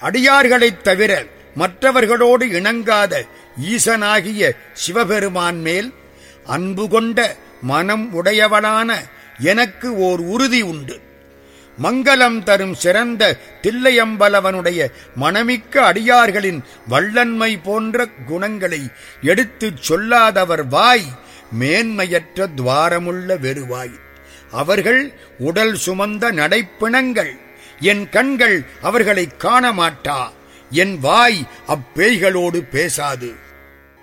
அடியார்களைத் தவிர மற்றவர்களோடு இணங்காத ஈசனாகிய சிவபெருமான் மேல் அன்பு கொண்ட மனம் உடையவனான எனக்கு ஓர் உறுதி உண்டு மங்களம் தரும் சிறந்த தில்லையம்பலவனுடைய மணமிக்க அடியார்களின் வள்ளன்மை போன்ற குணங்களை எடுத்துச் சொல்லாதவர் வாய் மேன்மையற்ற துவாரமுள்ள வெறுவாய் அவர்கள் உடல் சுமந்த நடைப்பிணங்கள் என் கண்கள் அவர்களை காண மாட்டா என் வாய் அப்பேய்களோடு பேசாது